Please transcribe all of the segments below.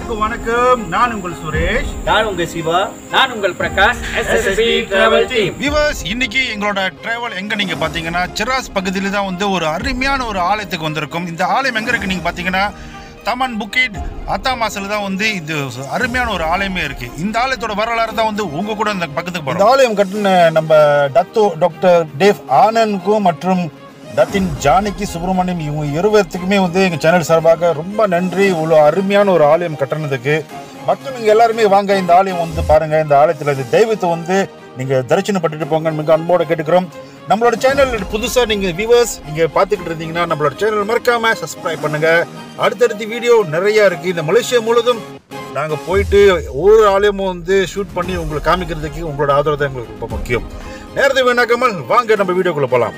எல்லாருக்கும் வணக்கம் நான் உங்கள் சுரேஷ் நான் உங்க சிவா நான் உங்கள் Prakash S S P travel team viewers இன்னைக்கு எங்களோட டிராவல் எங்க நீங்க பாத்தீங்கன்னா சிராஸ் பகுதியில தான் வந்து ஒரு அருமையான ஒரு ஆலயத்துக்கு வந்திருக்கும் இந்த ஆலயம் எங்க இருக்கு நீங்க பாத்தீங்கன்னா தமன் புக்கிட் அத்தா மாசல தான் வந்து இது அருமையான ஒரு ஆலயமே இருக்கு இந்த ஆலயத்தோட வரலாறு தான் வந்து உங்க கூட இந்த பக்கத்துக்கு இந்த போறோம் ஆலயம் கட்டின நம்ம டத்தோ டாக்டர் டேவ் ஆனந்த்க்கும் மற்றும் டத்தின் ஜானகி சுப்பிரமணியம் இவங்க இருவருத்துக்குமே வந்து எங்கள் சேனல் சார்பாக ரொம்ப நன்றி இவ்வளோ அருமையான ஒரு ஆலயம் கட்டினதுக்கு மக்கள் நீங்கள் எல்லாருமே வாங்க இந்த ஆலயம் வந்து பாருங்க இந்த ஆலயத்தில் இந்த தெய்வத்தை வந்து நீங்கள் தரிசனம் பண்ணிட்டு போங்க மிக அன்போட கேட்டுக்கிறோம் நம்மளோட சேனல் புதுசாக நீங்கள் வியூவர்ஸ் நீங்கள் பார்த்துக்கிட்டு இருந்தீங்கன்னா நம்மளோட சேனல் மறக்காம சப்ஸ்கிரைப் பண்ணுங்க அடுத்தடுத்த வீடியோ நிறைய இருக்கு இந்த மலேசியா முழுவதும் நாங்கள் போயிட்டு ஒவ்வொரு ஆலயமும் வந்து ஷூட் பண்ணி உங்களுக்கு காமிக்கிறதுக்கு உங்களோட ஆதரவு தான் எங்களுக்கு ரொம்ப முக்கியம் நேரத்தை வீணாக்காமல் வாங்க நம்ம வீடியோக்குள்ள போகலாம்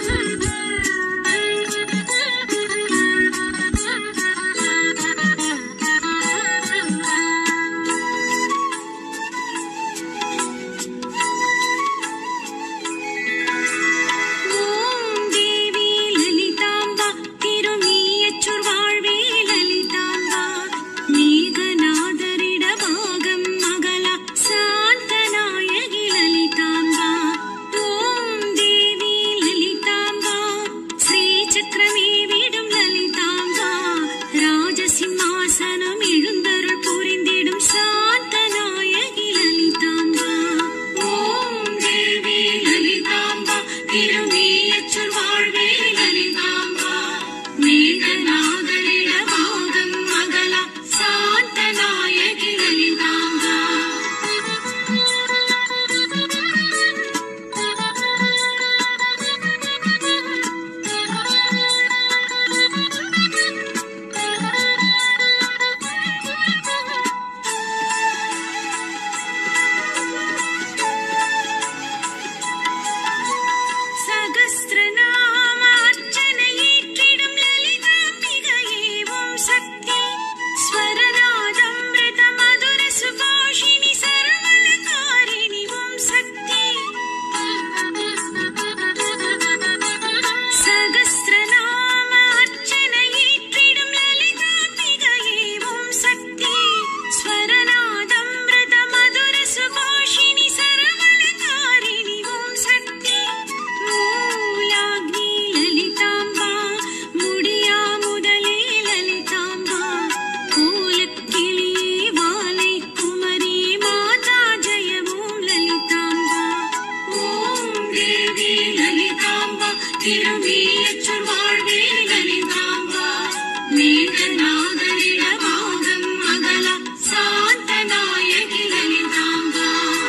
ஓம் தேவி லலிதாம்பா திருமீயச்சூர் வாழ்வே லலிதாம்பா மேகநாதரிட பாகம் மகளா சாந்தநாயகி லலிதாம்பா ஓம் தேவி லலிதாம்பா ஸ்ரீ சக்கரமே விடும் லலிதாம்பா ராஜசிம்மாசனம் எழுந்தருள் புரிந்திடும் சாந்தநாயகி லலிதாம்பா ஓம் தேவி லலிதாம்பா திருமீயச்சொல் வாழ்வே லலிதாம்பா மேகநாதரிட பாகம் மகளா சாந்தநாயகி லலிதாம்பா சகஸ்ரநாமார்ச்சனையேற்றிடும் லலிதாம்பிகையே ஓம் சக்தி ஸ்வரநாதம்ருத மதுர சுபாஷினி சரவணகாரிணி ஓம் சக்தி சகஸ்ரநாமார்ச்சனையேற்றிடும் லலிதாம்பிகையே ஓம் சக்தி ஸ்வரநாதம்ருத மதுர சுபாஷினி சரவணகாரிணி ஓம் சக்தி மூலாக்னி லலிதாம்பா முடியா முதலே லலிதாம்பா கோலக்கிளியே வாலை குமரி மாதா ஜெய ஓம் லலிதாம்பா ஓம் தேவி லலிதாம்பா திருமீயச்சொல் வாழ்வே லலிதாம்பா மேகநாதரிட பாகம் மகளா சாந்தநாயகி லலிதாம்பா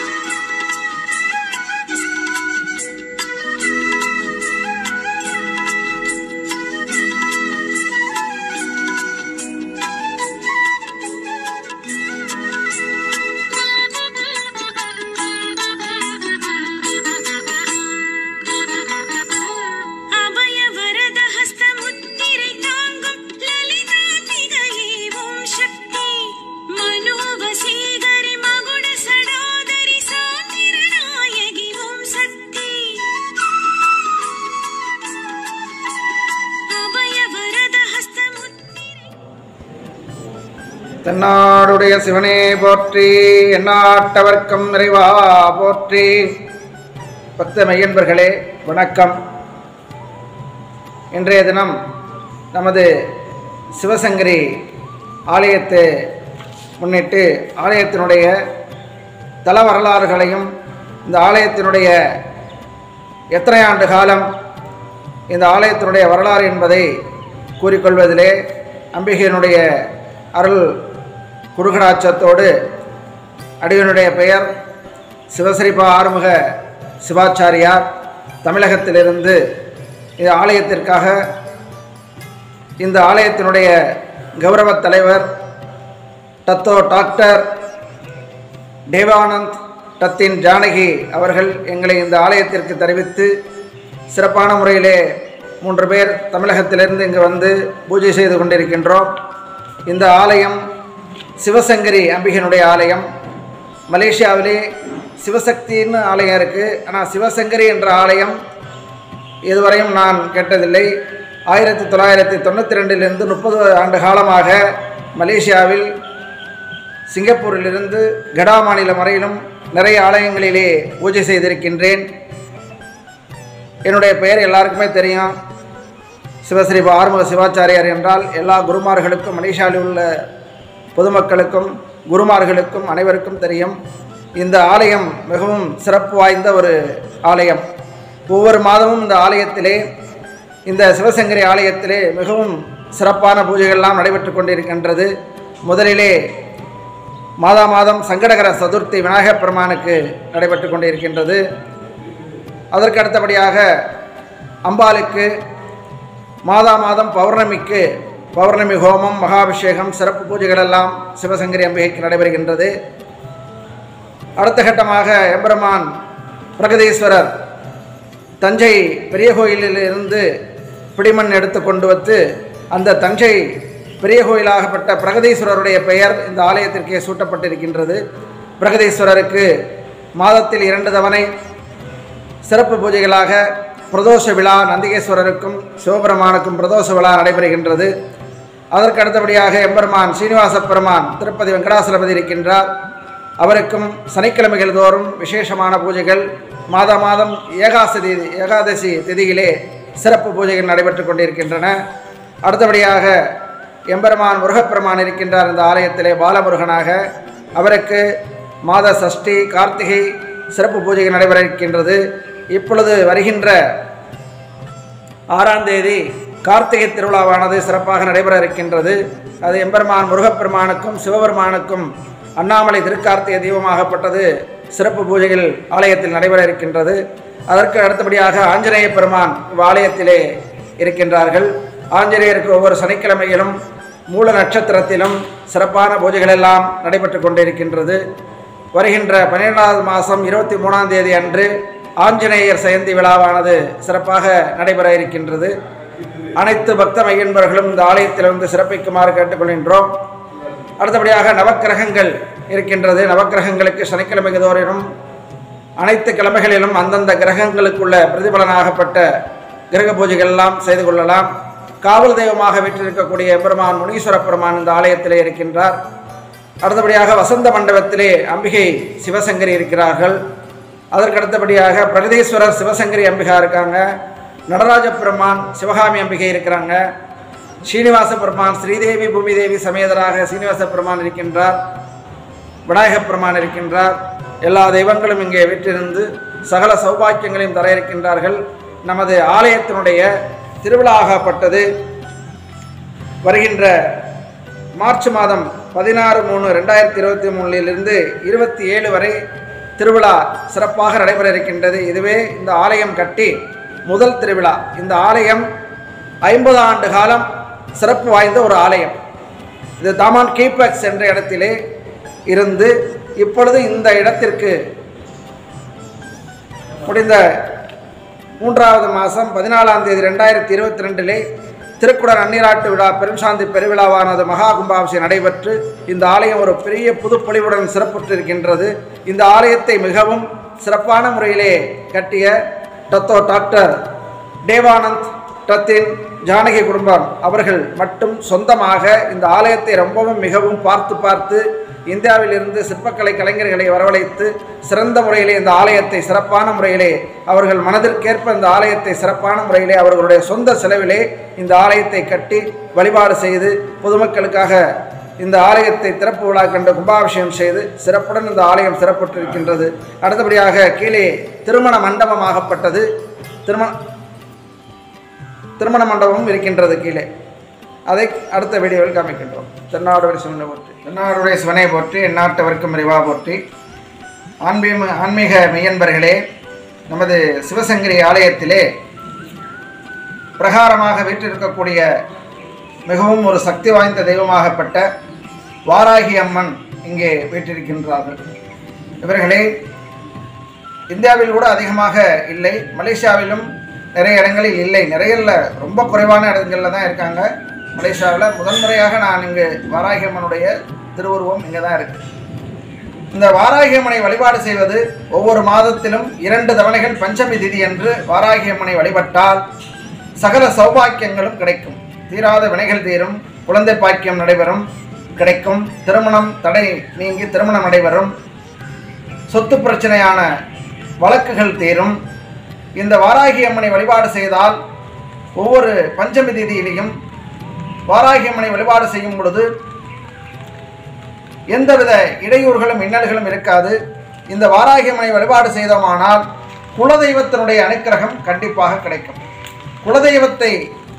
அபய வரத ஹஸ்த முத்திரை தாங்கும் லலிதாம்பிகையே ஓம் சக்தி மனோவசீகரி மகுட சடாதரி சாந்திரநாயகி ஓம் சக்தி அபய வரத ஹஸ்த முத்திரை தென்னாடுடைய சிவனே போற்றி எந்நாட்டவர்க்கம் நிறைவா போற்றி பக்த மையன்பர்களே வணக்கம் இன்றைய தினம் நமது சிவசங்கரி ஆலயத்தை முன்னிட்டு ஆலயத்தினுடைய தல வரலாறுகளையும் இந்த ஆலயத்தினுடைய எத்தனை ஆண்டு காலம் இந்த ஆலயத்தினுடைய வரலாறு என்பதை கூறிக்கொள்வதிலே அம்பிகையினுடைய அருள் குருகடாச்சத்தோடு அடியனுடைய பெயர் சிவசரிபா ஆறுமுக சிவாச்சாரியார் தமிழகத்திலிருந்து இந்த ஆலயத்திற்காக இந்த ஆலயத்தினுடைய கௌரவ தலைவர் Dato doctor Devanand Datin Janaki அவர்கள் எங்களை இந்த ஆலயத்திற்கு தெரிவித்து சிறப்பான முறையிலே மூன்று பேர் தமிழகத்திலிருந்து இங்கு வந்து பூஜை செய்து கொண்டிருக்கின்றோம் இந்த ஆலயம் சிவசங்கரி அம்பிகையினுடைய ஆலயம் மலேசியாவிலே சிவசக்தின்னு ஆலயம் இருக்குது ஆனால் சிவசங்கரி என்ற ஆலயம் இதுவரையும் நான் கேட்டதில்லை ஆயிரத்தி தொள்ளாயிரத்தி தொண்ணூற்றி ரெண்டிலிருந்து முப்பது ஆண்டு காலமாக மலேசியாவில் சிங்கப்பூரிலிருந்து கடா மாநிலம் வரையிலும் நிறைய ஆலயங்களிலே பூஜை செய்திருக்கின்றேன் என்னுடைய பெயர் எல்லாருக்குமே தெரியும் சிவஸ்ரீ ஆறுமுக சிவாச்சாரியார் என்றால் எல்லா குருமார்களுக்கும் மலேசியாவில் உள்ள பொதுமக்களுக்கும் குருமார்களுக்கும் அனைவருக்கும் தெரியும் இந்த ஆலயம் மிகவும் சிறப்பு வாய்ந்த ஒரு ஆலயம் ஒவ்வொரு மாதமும் இந்த ஆலயத்திலே இந்த சிவசங்கரி ஆலயத்திலே மிகவும் சிறப்பான பூஜைகள்லாம் நடைபெற்று கொண்டிருக்கின்றது முதலிலே மாதா மாதம் சங்கடகர சதுர்த்தி விநாயகப் பெருமானுக்கு நடைபெற்று கொண்டிருக்கின்றது அதற்கு அடுத்தபடியாக அம்பாளுக்கு மாதா மாதம் பௌர்ணமிக்கு பௌர்ணமி ஹோமம் மகாபிஷேகம் சிறப்பு பூஜைகள் எல்லாம் சிவசங்கரி அம்பிகைக்கு நடைபெறுகின்றது அடுத்த கட்டமாக எம்பெருமான் பிரகதீஸ்வரர் தஞ்சை பெரிய கோயிலிலிருந்து பிடிமண் எடுத்து கொண்டு வந்து அந்த தஞ்சை பெரிய கோயிலாகப்பட்ட பிரகதீஸ்வரருடைய பெயர் இந்த ஆலயத்திற்கே சூட்டப்பட்டிருக்கின்றது பிரகதீஸ்வரருக்கு மாதத்தில் இரண்டு தவணை சிறப்பு பூஜைகளாக பிரதோஷ விழா நந்திகேஸ்வரருக்கும் சிவபெருமானுக்கும் பிரதோஷ விழா நடைபெறுகின்றது அதற்கு அடுத்தபடியாக எம்பெருமான் சீனிவாச பெருமான் திருப்பதி வெங்கடாசலபதி இருக்கின்றார் அவருக்கும் சனிக்கிழமைகள் தோறும் விசேஷமான பூஜைகள் மாதா மாதம் ஏகாசதி ஏகாதசி திதியிலே சிறப்பு பூஜைகள் நடைபெற்று கொண்டிருக்கின்றன அடுத்தபடியாக எம்பெருமான் முருகப்பெருமான் இருக்கின்றார் இந்த ஆலயத்திலே பாலமுருகனாக அவருக்கு மாத சஷ்டி கார்த்திகை சிறப்பு பூஜைகள் நடைபெற இருக்கின்றது இப்பொழுது வருகின்ற ஆறாம் தேதி கார்த்திகை திருவிழாவானது சிறப்பாக நடைபெற இருக்கின்றது அது எம்பெருமான் முருகப்பெருமானுக்கும் சிவபெருமானுக்கும் அண்ணாமலை திருக்கார்த்திகை தீபமாகப்பட்டது சிறப்பு பூஜைகள் ஆலயத்தில் நடைபெற இருக்கின்றது அதற்கு அடுத்தபடியாக ஆஞ்சநேய பெருமான் இவ்வாலயத்திலே இருக்கின்றார்கள் ஆஞ்சநேயருக்கு ஒவ்வொரு சனிக்கிழமையிலும் மூல நட்சத்திரத்திலும் சிறப்பான பூஜைகள் எல்லாம் நடைபெற்று கொண்டிருக்கின்றது வருகின்ற பன்னிரெண்டாவது மாதம் இருபத்தி மூணாம் தேதி அன்று ஆஞ்சநேயர் ஜெயந்தி விழாவானது சிறப்பாக நடைபெற இருக்கின்றது அனைத்து பக்த மையன்பர்களும் இந்த ஆலயத்தில் வந்து சிறப்பிக்குமாறு கேட்டுக்கொள்கின்றோம் அடுத்தபடியாக நவக்கிரகங்கள் இருக்கின்றது நவக்கிரகங்களுக்கு சனிக்கிழமை தோறும் அனைத்து கிழமைகளிலும் அந்தந்த கிரகங்களுக்குள்ள பிரதிபலனாகப்பட்ட கிரக பூஜைகள் எல்லாம் செய்து கொள்ளலாம் காவல் தெய்வமாக வீற்றிருக்கக்கூடிய பெருமான் முனீஸ்வர பெருமான் இந்த ஆலயத்திலே இருக்கின்றார் அடுத்தபடியாக வசந்த மண்டபத்திலே அம்பிகை சிவசங்கரி இருக்கிறார்கள் அதற்கு அடுத்தபடியாக பிரகதீஸ்வரர் சிவசங்கரி அம்பிகா இருக்காங்க நடராஜ பெருமான் சிவகாமி அம்பிகை இருக்கிறாங்க ஸ்ரீனிவாச பெருமான் ஸ்ரீதேவி பூமிதேவி சமேதராக சீனிவாச பெருமான் இருக்கின்றார் விநாயகப் பெருமான் இருக்கின்றார் எல்லா தெய்வங்களும் இங்கே வீற்றிருந்து சகல சௌபாக்கியங்களையும் தர இருக்கின்றார்கள் நமது ஆலயத்தினுடைய திருவிழாகப்பட்டது வருகின்ற மார்ச் மாதம் பதினாறு மூணு ரெண்டாயிரத்தி இருபத்தி மூணிலிருந்து இருபத்தி ஏழு வரை திருவிழா சிறப்பாக நடைபெற இருக்கின்றது இதுவே இந்த ஆலயம் கட்டி முதல் திருவிழா இந்த ஆலயம் ஐம்பது ஆண்டு காலம் சிறப்பு வாய்ந்த ஒரு ஆலயம் இது தாமான் கீபக்ஸ் என்ற இடத்திலே இருந்து இப்பொழுது இந்த இடத்திற்கு முடிந்த மூன்றாவது மாதம் பதினாலாம் தேதி ரெண்டாயிரத்தி இருபத்தி ரெண்டிலே திருக்குடர் அந்நீராட்டு விழா பெரும்சாந்தி பெருவிழாவானது மகா கும்பாபிஷேகம் நடைபெற்று இந்த ஆலயம் ஒரு பெரிய புதுப்பொலிவுடன் சிறப்புற்றிருக்கின்றது இந்த ஆலயத்தை மிகவும் சிறப்பான முறையிலே கட்டிய Dato doctor Devanand Datin Janaki குடும்பம் அவர்கள் மட்டும் சொந்தமாக இந்த ஆலயத்தை ரொம்பவும் மிகவும் பார்த்து பார்த்து இந்தியாவிலிருந்து சிற்பக்கலை கலைஞர்களை வரவழைத்து சிறந்த முறையிலே இந்த ஆலயத்தை சிறப்பான முறையிலே அவர்கள் மனதிற்கேற்ப இந்த ஆலயத்தை சிறப்பான முறையிலே அவர்களுடைய சொந்த செலவிலே இந்த ஆலயத்தை கட்டி வழிபாடு செய்து பொதுமக்களுக்காக இந்த ஆலயத்தை திறப்பு விழா கண்டு கும்பாபிஷேகம் செய்து சிறப்புடன் இந்த ஆலயம் சிறப்புற்றிருக்கின்றது அடுத்தபடியாக கீழே திருமண மண்டபமாகப்பட்டது திருமண திருமண மண்டபமும் இருக்கின்றது கீழே அதை அடுத்த வீடியோவில் காமிக்கின்றோம் தென்னாடுடைய சிவனை போற்றி தென்னாடுடைய சிவனை போற்றி எந்நாட்டவர்க்கும் அறிவா போற்றி ஆன்மீக ஆன்மீக மெய்யன்பர்களே நமது சிவசங்கரி ஆலயத்திலே பிரகாரமாக வீற்றிருக்கக்கூடிய மிகவும் ஒரு சக்தி வாய்ந்த தெய்வமாகப்பட்ட வாராகி அம்மன் இங்கே வீற்றிருக்கின்றார்கள் இவர்களே இந்தியாவில் கூட அதிகமாக இல்லை மலேசியாவிலும் நிறைய இடங்களில் இல்லை நிறைய இல்ல, ரொம்ப குறைவான இடங்களில் தான் இருக்காங்க மலேசியாவில் முதன்முறையாக நான் இங்கு வாராகி அம்மனுடைய திருவுருவம் இங்கே தான் இருக்குது இந்த வாராகி அம்மனை வழிபாடு செய்வது ஒவ்வொரு மாதத்திலும் இரண்டு தவணைகள் பஞ்சமி திதி என்று வாராகி அம்மனை வழிபட்டால் சகல சௌபாக்கியங்களும் கிடைக்கும் தீராத வினைகள் தீரும் குழந்தை பாக்கியம் நடைபெறும் கிடைக்கும் திருமணம் தடை நீங்கி திருமணம் நடைபெறும் சொத்து பிரச்சனையான வழக்குகள் தீரும் இந்த வாராகி அம்மனை வழிபாடு செய்தால் ஒவ்வொரு பஞ்சமி தேதியிலையும் வாராகி அம்மனை வழிபாடு செய்யும் பொழுது எந்தவித இடையூறுகளும் இன்னல்களும் இருக்காது இந்த வாராகி அம்மனை வழிபாடு செய்தோமானால் குலதெய்வத்தினுடைய அனுக்கிரகம் கண்டிப்பாக கிடைக்கும் குலதெய்வத்தை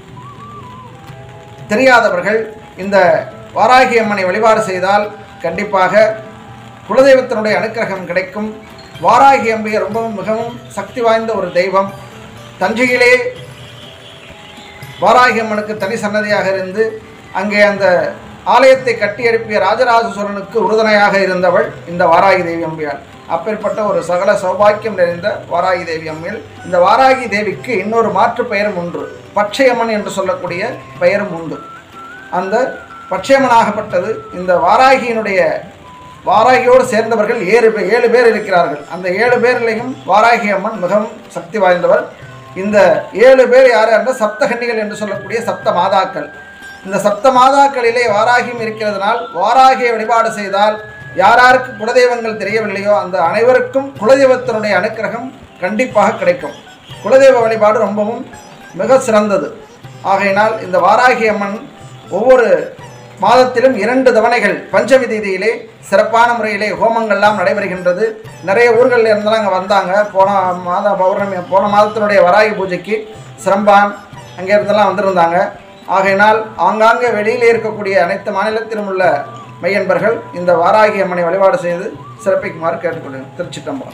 தெரியாதவர்கள் இந்த வாராகி அம்மனை வழிபாடு செய்தால் கண்டிப்பாக குலதெய்வத்தினுடைய அனுக்கிரகம் கிடைக்கும் வாராகி அம்பிகை ரொம்பவும் மிகவும் சக்தி வாய்ந்த ஒரு தெய்வம் தஞ்சையிலே வாராகி அம்மனுக்கு தனி சன்னதியாக இருந்து அங்கே அந்த ஆலயத்தை கட்டி எழுப்பிய ராஜராஜ சோழனுக்கு உறுதுணையாக இருந்தவள் இந்த வாராகி தேவி அம்பியாள் அப்பேற்பட்ட ஒரு சகல சௌபாக்கியம் நிறைந்த வாராகி தேவி அம்மையில் இந்த வாராகி தேவிக்கு இன்னொரு மாற்று பெயரும் உண்டு பச்சையம்மன் என்று சொல்லக்கூடிய பெயரும் உண்டு அந்த பச்சையம்மனாகப்பட்டது இந்த வாராகியினுடைய வாராகியோடு சேர்ந்தவர்கள் ஏழு பேர் ஏழு பேர் இருக்கிறார்கள் அந்த ஏழு பேரிலையும் வாராகி அம்மன் மிகவும் சக்தி வாய்ந்தவர் இந்த ஏழு பேர் யார் என்ற சப்தகன்னிகள் என்று சொல்லக்கூடிய சப்த மாதாக்கள் இந்த சப்த மாதாக்களிலே வாராகியும் இருக்கிறதுனால் வாராகியை வழிபாடு செய்தால் யாராருக்கு குலதெய்வங்கள் தெரியவில்லையோ அந்த அனைவருக்கும் குலதெய்வத்தினுடைய அனுக்கிரகம் கண்டிப்பாக கிடைக்கும் குலதெய்வ வழிபாடு ரொம்பவும் மிக சிறந்தது ஆகையினால் இந்த வாராகி அம்மன் ஒவ்வொரு மாதத்திலும் இரண்டு தவணைகள் பஞ்சமி தேதியிலே சிறப்பான முறையிலே ஹோமங்கள்லாம் நடைபெறுகின்றது நிறைய ஊர்களில் இருந்தெல்லாம் அங்கே வந்தாங்க போன மாத பௌர்ணமி போன மாதத்தினுடைய வராகி பூஜைக்கு சிரம்பான் அங்கே இருந்தெல்லாம் வந்திருந்தாங்க ஆகையினால் ஆங்காங்கே வெளியிலே இருக்கக்கூடிய அனைத்து மாநிலத்திலும் உள்ள மையன்பர்கள் இந்த வாராகி அம்மனை வழிபாடு செய்து சிறப்பிக்குமாறு கேட்டுக்கொள்கிறேன் திருச்சிட்டம்பலம்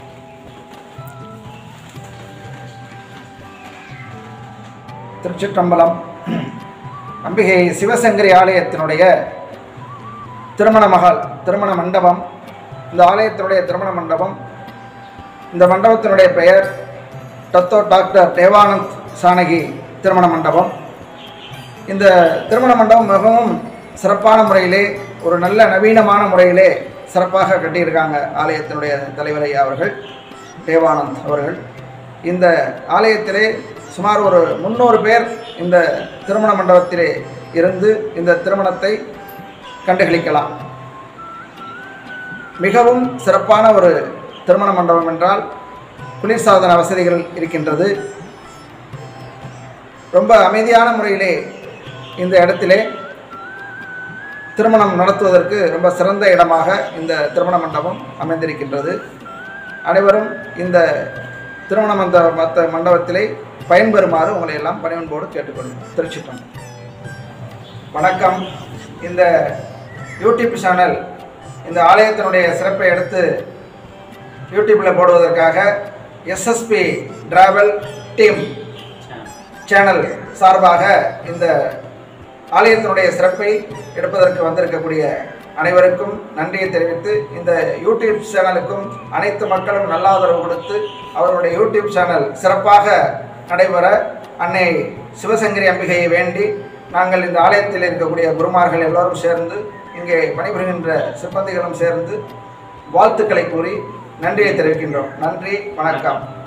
திருச்சிற்றம்பலம் அம்பிகை சிவசங்கரி ஆலயத்தினுடைய திருமண மகால் திருமண மண்டபம் இந்த ஆலயத்தினுடைய திருமண மண்டபம் இந்த மண்டபத்தினுடைய பெயர் டத்தோ டாக்டர் தேவானந்த் சானகி திருமண மண்டபம் இந்த திருமண மண்டபம் மிகவும் சிறப்பான முறையிலே ஒரு நல்ல நவீனமான முறையிலே சிறப்பாக கட்டியிருக்காங்க ஆலயத்தினுடைய தலைவர் ஐயா அவர்கள் தேவானந்த் அவர்கள் இந்த ஆலயத்திலே சுமார் ஒரு முந்நூறு பேர் இந்த திருமண மண்டபத்திலே இருந்து இந்த திருமணத்தை கண்டுகளிக்கலாம் மிகவும் சிறப்பான ஒரு திருமண மண்டபம் என்றால் குளிர்சாதன வசதிகள் இருக்கின்றது ரொம்ப அமைதியான முறையிலே இந்த இடத்திலே திருமணம் நடத்துவதற்கு ரொம்ப சிறந்த இடமாக இந்த திருமண மண்டபம் அமைந்திருக்கின்றது அனைவரும் இந்த திருமண மந்த மத்த மண்டபத்திலே பயன்பெறுமாறு உங்களை எல்லாம் பணிவன்போடு கேட்டுக்கொள்ளும் திருச்சிட்டோம் வணக்கம் இந்த யூடியூப் சேனல் இந்த ஆலயத்தினுடைய சிறப்பை எடுத்து யூடியூப்பில் போடுவதற்காக எஸ்எஸ்பி டிராவல் டீம் சேனல் சார்பாக இந்த ஆலயத்தினுடைய சிறப்பை எடுப்பதற்கு வந்திருக்கக்கூடிய அனைவருக்கும் நன்றியை தெரிவித்து இந்த யூடியூப் சேனலுக்கும் அனைத்து மக்களும் நல்ல ஆதரவு கொடுத்து அவருடைய யூடியூப் சேனல் சிறப்பாக நடைபெற அன்னை சிவசங்கரி அம்பிகையை வேண்டி நாங்கள் இந்த ஆலயத்தில் இருக்கக்கூடிய குருமார்கள் எல்லோரும் சேர்ந்து இங்கே பணிபுரிகின்ற சிப்பந்திகளும் சேர்ந்து வாழ்த்துக்களை கூறி நன்றியை தெரிவிக்கின்றோம் நன்றி வணக்கம்